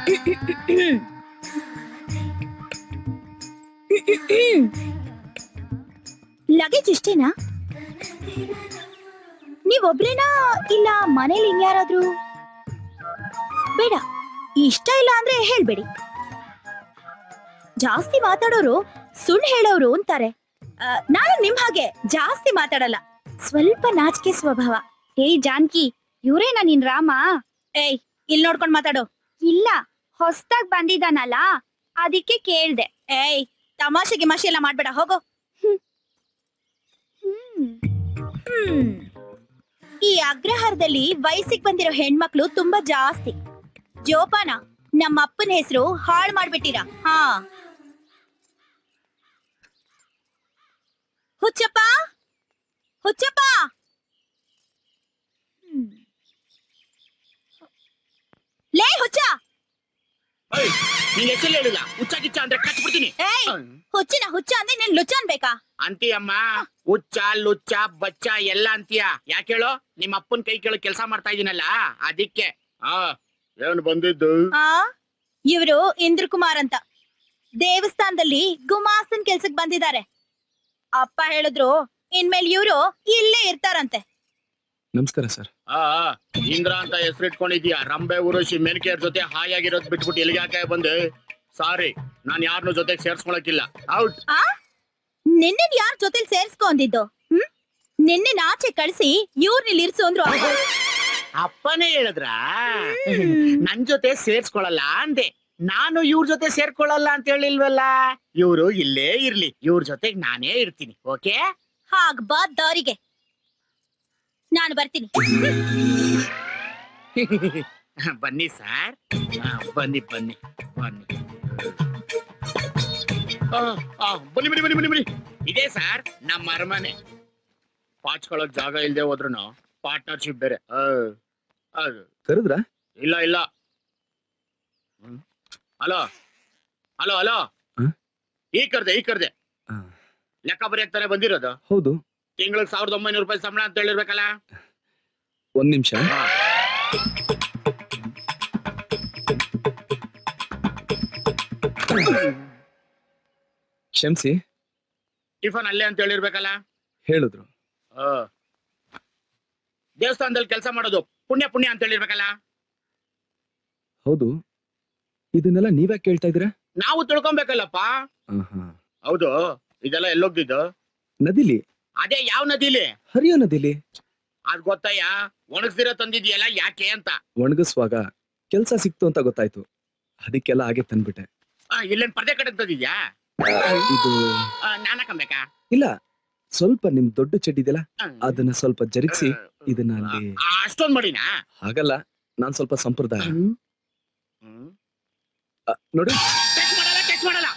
Luggage ಇಷ್ಟೇನಾ ನೀವೊಬ್ರೇನಾ ಇಲ್ಲ ಮನೇಲಿ ಇನ್ಯಾರಾದ್ರೂ ಬೇಡ ಇಷ್ಟ ಇಲ್ಲ ಅಂದ್ರೆ ಹೇಳ್ಬೇಡಿ ಜಾಸ್ತಿ ಮಾತಾಡೋರು ಸುಳ್ಳು ಹೇಳೋರು ಅಂತಾರೆ ಆ, ನಾನು ನಿಮ್ ಹಾಗೆ ಜಾಸ್ತಿ ಮಾತಾಡಲ್ಲ ಸ್ವಲ್ಪ ನಾಚಿಕೆ ಸ್ವಭಾವ ಏಯ್ ಜಾನ್ಕಿ ಇವ್ರೇನಾ ನಿನ್ ರಾಮ ಏಯ್ ಇಲ್ ನೋಡ್ಕೊಂಡ್ ಮಾತಾಡು ಇಲ್ಲ ಹೊಸ್ದಾಗ್ ಬಂದಿದ್ದಾನಲ್ಲ ಅದಕ್ಕೆ ಕೇಳ್ದೆ ಏಯ್ ತಮಾಷೆ ಗಿಮಾಷೆ ಎಲ್ಲ ಮಾಡ್ಬೇಡ ಹೋಗು ಹ್ಮ್. ಹ್ಮ್. ಹ್ಮ್. ಈ ಅಗ್ರಹಾರದಲ್ಲಿ ವಯಸ್ಸಿಗೆ ಬಂದಿರೋ ಹೆಣ್ಮಕ್ಳು ತುಂಬಾ ಜಾಸ್ತಿ ಜೋಪಾನ ನಮ್ಮ ಅಪ್ಪನ ಹೆಸರು ಹಾಳ್ ಮಾಡ್ಬಿಟ್ಟಿರಾ ಹಾ ಹುಚ್ಚಪ್ಪ ಹುಚ್ಚಪ್ಪ ಹ್ಮ್. ಲೇ ಹುಚ್ಚ ನಿನ್ ಹೆಸರು ಹೇಳಿಲ್ಲ ಹುಚ್ಚ ಗಿಚ್ಚ ಅಂದ್ರೆ ಕಚ್ಬಿಡ್ತೀನಿ ಏಯ್ ಹುಚ್ಚಿನ ಹುಚ್ಚ ಅಂದ್ರೆ ನೀನ್ ಲುಚ್ಚ ಅನ್ಬೇಕಾ ಅಂತೀಯಮ್ಮ ಹುಚ್ಚ ಲುಚ್ಚ ಬಚ್ಚ ಎಲ್ಲ ಅಂತೀಯ ಯಾಕೆ ಹೇಳು ನಿಮ್ಮ ಅಪ್ಪನ್ ಕೈ ಕೇಳೋ ಕೆಲಸ ಮಾಡ್ತಾ ಇದೀನಲ್ಲ ಅದಕ್ಕೆ ಆ ಏನ್ ಬಂದಿದ್ದು ಆ ಇವರು ಇಂದ್ರ ಕುಮಾರ್ ಅಂತ ದೇವಸ್ಥಾನದಲ್ಲಿ ಗುಮಾಸ್ತನ್ ಕೆಲ್ಸಕ್ ಬಂದಿದ್ದಾರೆ ಅಪ್ಪ ಹೇಳಿದ್ರು ಇನ್ಮೇಲೆ ಇವರು ಇಲ್ಲೇ ಇರ್ತಾರಂತೆ ನಮಸ್ಕಾರ ಸರ್ ಆ ಆ, ಇಂದ್ರ ಅಂತ ಹೆಸರು ಇಟ್ಕೊಂಡಿದ್ಯಾ ರಂಬೆ ಉರುಷಿ ಮೇನಕೆಯರ್ ಜೊತೆ ಹಾಯಾಗಿರೋದ್ ಬಿಟ್ಬಿಟ್ಟು ಎಲ್ಲಿಗೆ ಯಾಕೆ ಬಂದೆ ಸಾರಿ ನಾನ್ ಯಾರನ್ನ ಜೊತೆಗೆ ಸೇರ್ಸ್ಕೊಳಕಿಲ್ಲ ಔಟ್ ಆ ನಿನ್ನೆ ಯಾರ್ ಜೊತೆಲಿ ಸೇರ್ಸ್ಕೊಂಡಿದ್ದು ಹ್ಮ್ ನಿನ್ನೆ ನಾಚೆ ಕಳ್ಸಿ ಇವ್ರನ್ನ ಇರ್ಸು ಅಂದ್ರು ಅವ್ರು. ಅಪ್ಪನೇ ಹೇಳಿದ್ರ ನನ್ ಜೊತೆ ಸೇರ್ಸ್ಕೊಳಲ್ಲ ಅಂದೆ ನಾನು ಇವ್ರ ಜೊತೆ ಸೇರ್ಕೊಳ್ಳಲ್ಲ ಅಂತ ಹೇಳಿಲ್ವಲ್ಲ ಇವ್ರು ಇಲ್ಲೇ ಇರ್ಲಿ ಇವ್ರ ಜೊತೆಗ್ ನಾನೇ ಇರ್ತೀನಿ ಓಕೆ ಹಾಗ್ ಬಾ ದಾರಿಗೆ ನಾನು ಬರ್ತೀನಿ ಬನ್ನಿ ಸರ್ ಬನ್ನಿ ಬನ್ನಿ ಬನ್ನಿ ಆ, ಆ, ಬನ್ನಿ ಬನ್ನಿ ಬನ್ನಿ ಬನ್ನಿ ಬನ್ನಿ ಇದೇ ಸರ್ ನಮ್ಮ ಅರಮನೆ ಪಾಚ್ಕೊಳಕ್ ಜಾಗ ಇಲ್ದೆ ಹೋದ್ರು ಪಾರ್ಟ್ನರ್ಶಿಪ್ ಬೇರೆ ಆ, ಅದು ಕರೆದ್ರ ಇಲ್ಲ ಇಲ್ಲ ಹಲೋ ಹಲೋ ಹಲೋ ಹ್ಮ್? ಈ ಕರ್ದೆ ಈ ಕರ್ದೆ ಲೆಕ್ಕ ಬರೆಯಕ್ ತಾನೇ ಬಂದಿರೋದು ಹೌದು ತಿಂಗಳಿಗೆ ಸಾವಿರದ ಒಂಬೈನೂರು ರೂಪಾಯಿ ಸಂಬಳ ಅಂತ ಹೇಳಿರ್ಬೇಕಲ್ಲ ಒಂದ್ ನಿಮಿಷ ಹಾ. ಕ್ಷಮಿಸಿ ಟಿಫನ್ ಅಲ್ಲೇ ಅಂತ ಹೇಳಿರ್ಬೇಕಲ್ಲ ಹೇಳಿದ್ರು ಆ. ದೇವಸ್ಥಾನದಲ್ಲಿ ಕೆಲಸ ಮಾಡೋದು ಪುಣ್ಯ ಪುಣ್ಯ ಅಂತ ಹೇಳಿರ್ಬೇಕಲ್ಲ ಹೌದು ಇದನ್ನೆಲ್ಲ ನೀವ್ಯಾಕೆ ಕೇಳ್ತಾ ಇದೀರಾ ನಾವು ತಿಳ್ಕೊಬೇಕಲ್ಲಪ್ಪ ಆಹಾ. ಹೌದು ಇದೆಲ್ಲ ಎಲ್ಲೋಗ್ದಿದ್ದು ನದಿಲಿ ಅದೇ ಯಾವ ನದಿಲಿ ಹರಿಯೋ ನದಿಲಿ ಅದ್ ಗೊತ್ತಯ್ಯ ಒಣಗ್ಸಿರೋ ತಂದಿದ್ಯಲ್ಲ ಯಾಕೆ ಅಂತ ಒಣಗಿಸುವಾಗ ಕೆಲ್ಸ ಸಿಕ್ತು ಅಂತ ಗೊತ್ತಾಯ್ತು ಅದಕ್ಕೆಲ್ಲ ಹಾಗೆ ತಂದ್ಬಿಟ್ಟೆ ಆ, ಇಲ್ಲೇನ್ ಪರ್ದೆ ಕಡೆ ತಂದಿದ್ಯಾ ಇದು ಆ, ನಾನ್ ಹಾಕಂಬೇಕಾ ಇಲ್ಲ ಸ್ವಲ್ಪ ನಿಮ್ ದೊಡ್ಡ ಚೆಡ್ಡಿದೆಯಲ್ಲ ಆ, ಅದನ್ನ ಸ್ವಲ್ಪ ಜರುಗಿಸಿ ಇದನ್ನ ಅಲ್ಲಿ ಆ, ಅಷ್ಟೊಂದ್ ಮಾಡಿನಾ ಹಾಗಲ್ಲ ನಾನ್ ಸ್ವಲ್ಪ ಸಂಪ್ರದಾಯ ಹ್ಮ್. ಆ, ನೋಡಿ ಟಚ್ ಮಾಡಲ್ಲ ಟಚ್ ಮಾಡಲ್ಲ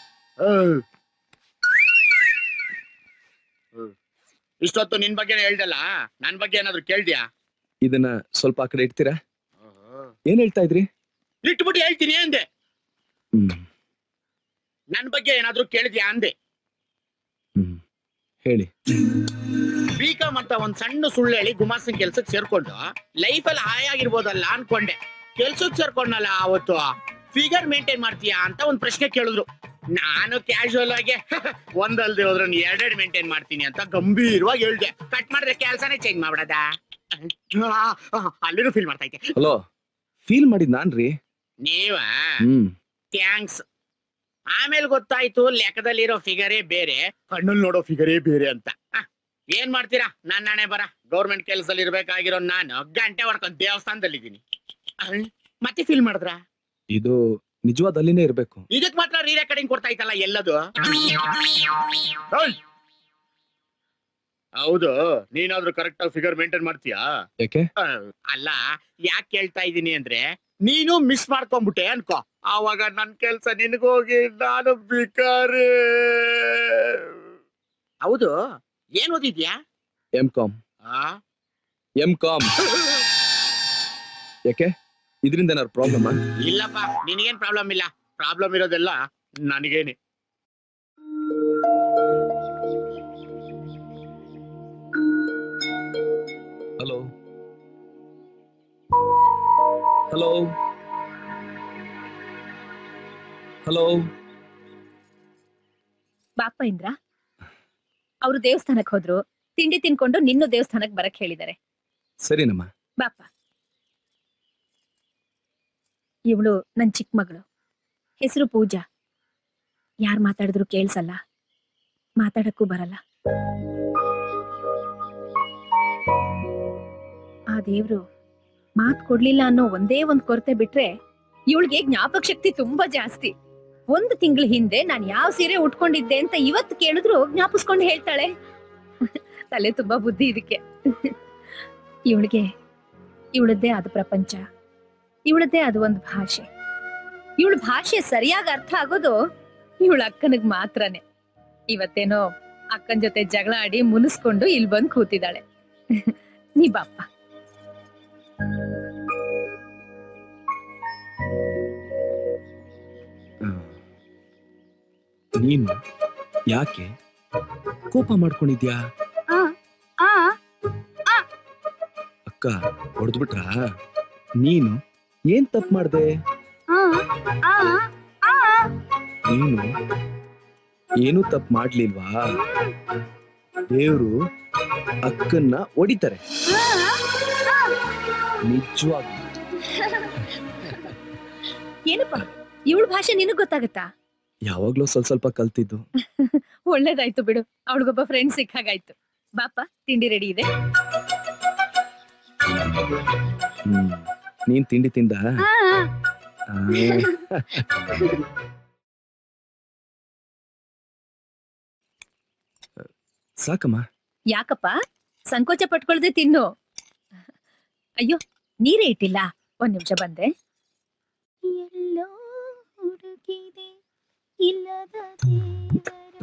ಇಷ್ಟೊತ್ತು ನಿನ್ ಬಗ್ಗೆ ಹೇಳ್ದಲ್ಲ ನನ್ ಬಗ್ಗೆ ಏನಾದ್ರು ಕೇಳ್ದ್ಯಾ ಇದನ್ನ ಸ್ವಲ್ಪ ಆ ಕಡೆ ಇಡ್ತೀರಾ ಏನ್ ಹೇಳ್ತಾ ಇದ್ರಿ ಇಟ್ಬಿಟ್ಟು ಹೇಳ್ತೀನಿ ಅಂದೆ ಹ್ಮ್ ನನ್ ಬಗ್ಗೆ ಏನಾದ್ರು ಕೇಳಿದ್ಯಾ ಅಂದೆ ಹ್ಮ್ ಹೇಳಿ ಬಿಕಾಮ್ ಅಂತ ಒಂದ್ ಸಣ್ಣ ಸುಳ್ಳು ಹೇಳಿ ಗುಮಾಸನ್ ಕೆಲ್ಸಕ್ ಸೇರ್ಕೊಂಡು ಲೈಫ್ ಅಲ್ಲಿ ಹಾಯಾಗಿರ್ಬೋದಲ್ಲ ಅನ್ಕೊಂಡೆ ಕೆಲ್ಸಕ್ ಸೇರ್ಕೊಂಡಲ್ಲ ಅವತ್ತು ಫಿಗರ್ ಮೇಂಟೈನ್ ಮಾಡ್ತೀಯಾ ಅಂತ ಒಂದ್ ಪ್ರಶ್ನೆ ಕೇಳಿದ್ರು ನಾನು ಕ್ಯಾಶುವಲ್ ಆಗಿ ಒಂದಲ್ದೆ ಹೋದ್ರೆ ಎರಡೆರಡು ಮೇಂಟೈನ್ ಮಾಡ್ತೀನಿ ಅಂತ ಗಂಭೀರವಾಗಿ ಹೇಳ್ದೆ ಕಟ್ ಮಾಡಿದ್ರೆ ಕೆಲ್ಸನೇ ಚೇಂಜ್ ಮಾಡ್ಬಿಡದ ಅಲ್ಲಿನೂ ಫೀಲ್ ಮಾಡ್ತಾ ಇದ್ದೆ ಹಲೋ ಫೀಲ್ ಮಾಡಿದ್ ನಾನ್ರಿ ನೀವ ಹ್ಮ್ ಥ್ಯಾಂಕ್ಸ್ ಆಮೇಲೆ ಗೊತ್ತಾಯ್ತು ಲೆಕ್ಕದಲ್ಲಿರೋ ಫಿಗರೇ ಬೇರೆ ಕಣ್ಣಲ್ಲಿ ನೋಡೋ ಫಿಗರೇ ಬೇರೆ ಅಂತ ಹ, ಏನ್ ಮಾಡ್ತೀರಾ ನಾನ್ ನಾಣೆ ಬರ ಗೌರ್ಮೆಂಟ್ ಕೆಲಸದಲ್ಲಿ ಇರ್ಬೇಕಾಗಿರೋ ನಾನು ಗಂಟೆ ಹೊಡ್ಕೊಂಡು ದೇವಸ್ಥಾನದಲ್ಲಿದ್ದೀನಿ ಅಹ್, ಮತ್ತೆ ಫೀಲ್ ಮಾಡಿದ್ರ ಇದು ನಿಜವಾದ ಅಲ್ಲಿನೇ ಇರ್ಬೇಕು ಇದಕ್ ಮಾತ್ರ ರೀ ರೆಕಾರ್ಡಿಂಗ್ ಕೊಡ್ತಾ ಇತ್ತಲ್ಲ ಎಲ್ಲದು ಓಯ್! ಹೌದು ನೀನಾದ್ರೂ ಕರೆಕ್ಟ್ ಆಗಿ ಫಿಗರ್ ಮೇಂಟೈನ್ ಮಾಡ್ತೀಯಾ ಯಾಕೆ ಅಹ್, ಅಲ್ಲ ಯಾಕೆ ಕೇಳ್ತಾ ಇದ್ದೀನಿ ಅಂದ್ರೆ ನೀನು ಮಿಸ್ ಮಾಡ್ಕೊಂಡ್ಬಿಟ್ಟೆ ಅನ್ಕೋ ಆವಾಗ ನನ್ ಕೆಲ್ಸ ನಿನಗೋಗಿ ನಾನು ಬಿಕಾರಿ ಹೌದು ಏನ್ ಓದಿದ್ಯಾ ಎಂ ಕಾಮ್ ಆ? ಎಂ ಕಾಮ್ ಯಾಕೆ ಇದರಿಂದ ಏನಾದ್ರು ಪ್ರಾಬ್ಲಮ್ ಇಲ್ಲಪ್ಪ ನಿನಗೇನ್ ಪ್ರಾಬ್ಲಮ್ ಇಲ್ಲ ಪ್ರಾಬ್ಲಮ್ ಇರೋದೆಲ್ಲ ನನಗೇನೆ ಹಲೋ ಹಲೋ ಹಲೋ ಬಾಪ ಇಂದ್ರ ಅವರು ದೇವಸ್ಥಾನಕ್ ಹೋದ್ರು ತಿಂಡಿ ತಿನ್ಕೊಂಡು ನಿನ್ನೂ ದೇವಸ್ಥಾನಕ್ ಬರಕ್ ಹೇಳಿದ್ದಾರೆ ಸರಿನಮ್ಮ ಬಾಪ ಇವಳು ನನ್ ಚಿಕ್ಕ ಮಗಳು ಹೆಸರು ಪೂಜಾ ಯಾರ್ ಮಾತಾಡಿದ್ರು ಕೇಳ್ಸಲ್ಲ ಮಾತಾಡಕ್ಕೂ ಬರಲ್ಲ ಆ ದೇವ್ರು ಮಾತ್ ಕೊಡ್ಲಿಲ್ಲ ಅನ್ನೋ ಒಂದೇ ಒಂದ್ ಕೊರತೆ ಬಿಟ್ರೆ ಇವಳಿಗೆ ಜ್ಞಾಪಕ ಶಕ್ತಿ ತುಂಬಾ ಜಾಸ್ತಿ ಒಂದು ತಿಂಗಳ ಹಿಂದೆ ನಾನ್ ಯಾವ ಸೀರೆ ಉಟ್ಕೊಂಡಿದ್ದೆ ಅಂತ ಇವತ್ತು ಕೇಳಿದ್ರು ಜ್ಞಾಪಿಸ್ಕೊಂಡು ಹೇಳ್ತಾಳೆ ತಲೆ ತುಂಬಾ ಬುದ್ಧಿ ಇದಕ್ಕೆ ಇವಳಿಗೆ ಇವಳದ್ದೇ ಆದ ಪ್ರಪಂಚ ಇವಳದ್ದೇ ಆದ ಒಂದು ಭಾಷೆ ಇವಳ ಭಾಷೆ ಸರಿಯಾಗಿ ಅರ್ಥ ಆಗೋದು ಇವಳ ಅಕ್ಕನಿಗ್ ಮಾತ್ರನೇ ಇವತ್ತೇನೋ ಅಕ್ಕನ ಜೊತೆ ಜಗಳ ಆಡಿ ಮುನಿಸ್ಕೊಂಡು ಇಲ್ಲಿ ಬಂದು ಕೂತಿದ್ದಾಳೆ ನೀ ಬಾಪ್ಪ ಆ. ನೀನು ಯಾಕೆ ಕೋಪ ಮಾಡ್ಕೊಂಡಿದ್ಯಾ ಆ ಆ ಅಕ್ಕ ಹೊಡೆದ್ಬಿಟ್ರಾ ನೀನು ಏನ್ ತಪ್ಪು ಮಾಡ್ದೆ ಆ ಆ ಆ ನೀನು ಏನು ತಪ್ಪು ಮಾಡ್ಲಿಲ್ವಾ ದೇವ್ರು ಅಕ್ಕನ್ನ ಹೊಡಿತಾರೆ ನಿಜವಾಗಿ ಏನಪ್ಪ ಇವಳ ಭಾಷೆ ನಿನಗ್ ಗೊತ್ತಾಗತ್ತಾ ಯಾವಾಗ್ಲೂ ಸ್ವಲ್ಪ ಸ್ವಲ್ಪ ಕಲ್ತಿದ್ದು ಒಳ್ಳೇದಾಯ್ತು ಬಿಡು ಅವಳಿಗೊಬ್ಬ ಫ್ರೆಂಡ್ ಸಿಕ್ಕಾಗಾಯ್ತು ಬಾಪ ತಿಂಡಿ ರೆಡಿ ಇದೆ ಹ್ಮ್ ನೀನ್ ತಿಂಡಿ ತಿಂದ ಆ ಸಾಕಮ್ಮ ಯಾಕಪ್ಪ ಸಂಕೋಚ ಪಟ್ಕೊಳ್ದೆ ತಿನ್ನು ಅಯ್ಯೋ ನೀರೇ ಇಟ್ಟಿಲ್ಲ ಒಂದ್ ನಿಮಿಷ ಬಂದೆ ಎಲ್ಲೋ ಹುಡುಕಿದೆ ಇಲ್ಲದ ದೇವರ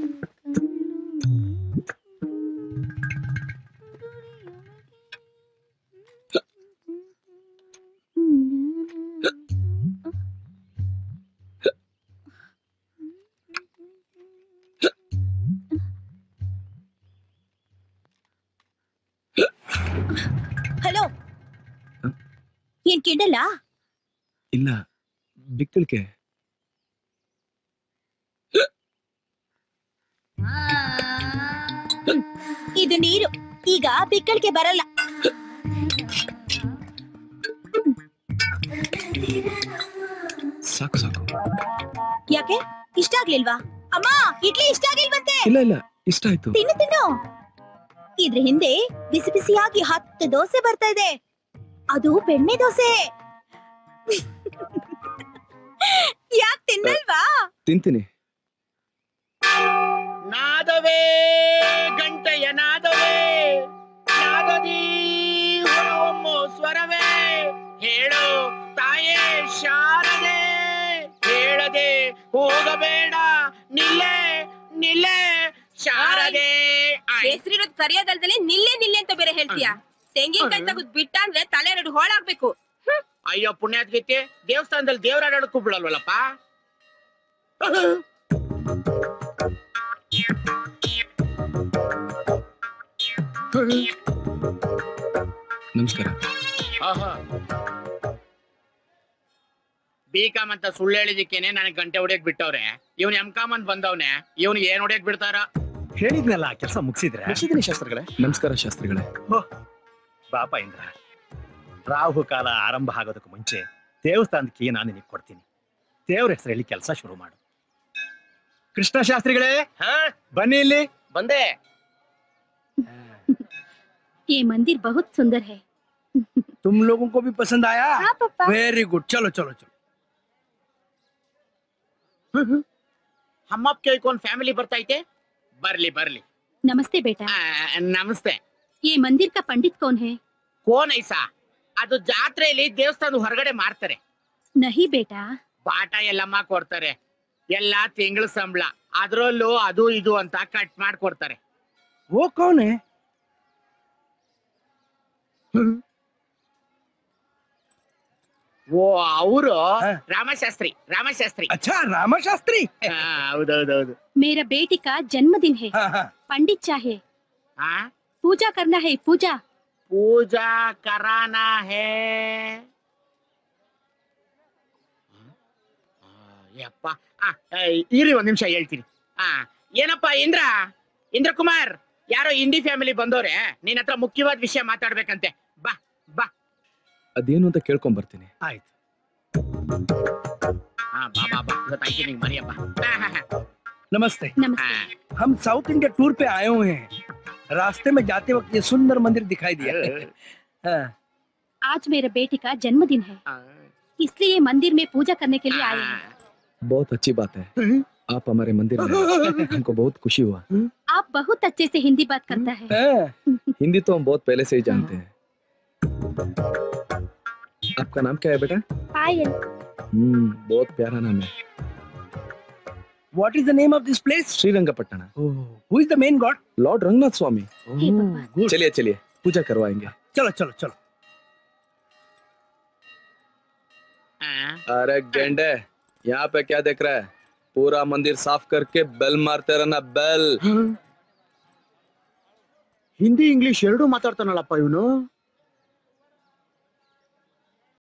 ಹಲೋ ಹ? ಏನ್ ಕಿಂಡಲ್ಲ ಇಲ್ಲ ಬಿಕ್ಕಳಿಕೆ ಇದು ನೀರು ಈಗ ಬಿಕ್ಕಳಿಗೆ ಬರಲ್ಲ ಸಾಕು ಸಾಕು ಯಾಕೆ ಇಷ್ಟ ಆಗ್ಲಿಲ್ವಾ ಅಮ್ಮ ಇಡ್ಲಿ ಇಷ್ಟ ಆಗಿಲ್ವಂತೆ ಇಲ್ಲ ಇಲ್ಲ ಇಷ್ಟ ಆಯ್ತು ತಿನ್ನು ತಿನ್ನು ಇದ್ರ ಹಿಂದೆ ಬಿಸಿ ಬಿಸಿಯಾಗಿ ಹತ್ತು ದೋಸೆ ಬರ್ತಾ ಇದೆ ಅದು ಬೆಣ್ಣೆ ದೋಸೆ ಯಾಕೆ ತಿನ್ನಲ್ವಾ ತಿಂತೀನಿ ನಾದವೇ ಗಂಟೆಯ ನಾದವೇ ನಾದದಿ ಹೊರಹೊಮ್ಮು ಸ್ವರವೇ ಹೇಳು ತಾಯೇ ಶಾರದೆ ಹೇಳದೆ ಹೋಗಬೇಡ ನಿಲ್ಲೆ ನಿಲ್ಲೆ ಶಾರದೆ ಆಯ್. ಹೆಸರಿರೋದ್ ಕರಿಯೋದಲ್ದಲ್ಲಿ ನಿಲ್ಲೆ ನಿಲ್ಲೆ ಅಂತ ಬೇರೆ ಹೇಳ್ತೀಯಾ ತೆಂಗಿನಕಾಯಿ ತೆಗೆದ್ ಬಿಟ್ಟ ಅಂದ್ರೆ ತಲೆ ಎರಡು ಹೋಳಾಗ್ಬೇಕು ಅಯ್ಯೋ ಪುಣ್ಯಾತ್ಗೈತಿ ದೇವಸ್ಥಾನದಲ್ಲಿ ದೇವರಾಡಕ್ಕೂ ಬಿಡಲ್ವಲ್ಲಪ್ಪ ನಮಸ್ಕಾರ ಬಿ ಕಾಮ್ ಅಂತ ಸುಳ್ಳು ಹೇಳಿದಿಕ್ಕೇನೆ ನನಗೆ ಗಂಟೆ ಹೊಡಿಯಕ್ ಬಿಟ್ಟವ್ರೆ ಇವ್ನ್ ಎಂ ಕಾಮ್ ಅಂತ ಬಂದವ್ನೆ ಇವ್ನ್ ಏನ್ ಹೊಡಿಯಕ್ ಬಿಡ್ತಾರ ಹೇಳಿದ್ನಲ್ಲ ಕೆಲಸ ಮುಗಿಸಿದ್ರೆ ಮುಗಿಸಿದ್ದೀನಿ ಶಾಸ್ತ್ರಿಗಳೇ ನಮಸ್ಕಾರ ಶಾಸ್ತ್ರಿಗಳೇ ಬಾಪ ಇಂದ್ರ ರಾಹು ಕಾಲ ಆರಂಭ ಆಗೋದಕ್ಕೆ ಮುಂಚೆ ದೇವಸ್ಥಾನಕ್ಕೆ ನಾನು ನಿನಗೆ ಕೊಡ್ತೀನಿ ದೇವ್ರ ಹೆಸರು ಹೇಳಿ ಕೆಲಸ ಶುರು ಮಾಡು ಕೃಷ್ಣ ಶಾಸ್ತ್ರಿಗಳೇ ಹಾ ಬನ್ನಿ ಇಲ್ಲಿ ಬಂದೆ ये मंदिर बहुत सुंदर है तुम लोगों को भी पसंद आया हाँ पापा वेरी गुड चलो चलो चलो ಹಮ್ಮಪ್ಪ ಕೇಳ್ಕೊಂಡ್ ಫ್ಯಾಮಿಲಿ ಬರ್ತೈತೆ ಬರ್ಲಿ ಬರ್ಲಿ नमस्ते बेटा ಆ, ನಮಸ್ತೆ ये मंदिर का पंडित कौन है ಕೋನ್ ಐಸಾ ಅದು ಜಾತ್ರೆಯಲ್ಲಿ ದೇವಸ್ಥಾನದ ಹೊರಗಡೆ ಮಾರ್ತಾರೆ नहीं बेटा ಬಾಟ ಎಲ್ಲಮ್ಮ ಕೊಡ್ತಾರೆ ಎಲ್ಲಾ ತಿಂಗಳ ಸಂಬಳ ಅದ್ರಲ್ಲೂ ಅದು ಇದು ಅಂತ ಕಟ್ ಮಾಡ್ಕೊಡ್ತಾರೆ वो कौन है ಓ ಅವರು ಹಾ. ರಾಮಶಾಸ್ತ್ರಿ ರಾಮಶಾಸ್ತ್ರಿ अच्छा रामा शास्त्री ಆ, ಹೌದೌದೌದು मेरा बेटी का जन्मदिन है हाँ हाँ पंडित चाहे ಆ पूजा करना है पूजा ಪೂಜಾ ಕರಾನ ಹೇ ಆ, ಯಪ್ಪ ಆ, ಆ, ಇರಿ ಒಂದ್ ನಿಮಿಷ ಹೇಳ್ತೀನಿ ಆ ಏನಪ್ಪ ಇಂದ್ರ ಇಂದ್ರ ಕುಮಾರ್ ಯಾರೋ ಹಿಂದಿ ಫ್ಯಾಮಿಲಿ ಬಂದವ್ರೆ ನಿನ್ ಹತ್ರ ಮುಖ್ಯವಾದ ವಿಷಯ ಮಾತಾಡ್ಬೇಕಂತೆ ಬಾ ಬಾ ಅದೇನು ಅಂತ ಕೇಳ್ಕೊಂಡ್ ಬರ್ತೀನಿ ಆಯ್ತು ಹಾ ಬಾ ಬಾ ಬಾ ಇವತ್ತಾಯ್ತು ನಿಂಗೆ ಮರಿಯಪ್ಪ ಹಾ, ಹಾ, ಹಾ. नमस्ते ನಮಸ್ತೆ ಹಾ. हम साउथ इंडिया टूर पे आए हुए हैं रास्ते में जाते वक्त ये सुंदर मंदिर दिखाई दिया हाँ, आज मेरे बेटे का जन्मदिन है ಆ, इसलिए मंदिर में पूजा करने के लिए आए हैं बहुत अच्छी बात है आप हमारे मंदिर में आए। हमको बहुत खुशी हुआ आप बहुत अच्छे से हिंदी बात करता है हाँ, हिंदी तो हम बहुत पहले से ही जानते हैं आपका नाम क्या है बेटा पायल हम्म बहुत प्यारा नाम है what is the name of this place Srirangapatna oh, who is the main god lord Ranganatha Swamy हे भगवान। good चलिए चलिए पूजा करवाएंगे चलो चलो चलो ಆ. अरे गेंडे यहाँ पे क्या देख रहा है पूरा मंदिर साफ करके बेल मारते रहना बेल ಹಿಂದಿ ಇಂಗ್ಲಿಷ್ ಎರಡೂ ಮಾತಾಡ್ತಾನಲ್ಲಪ್ಪ ಇವನು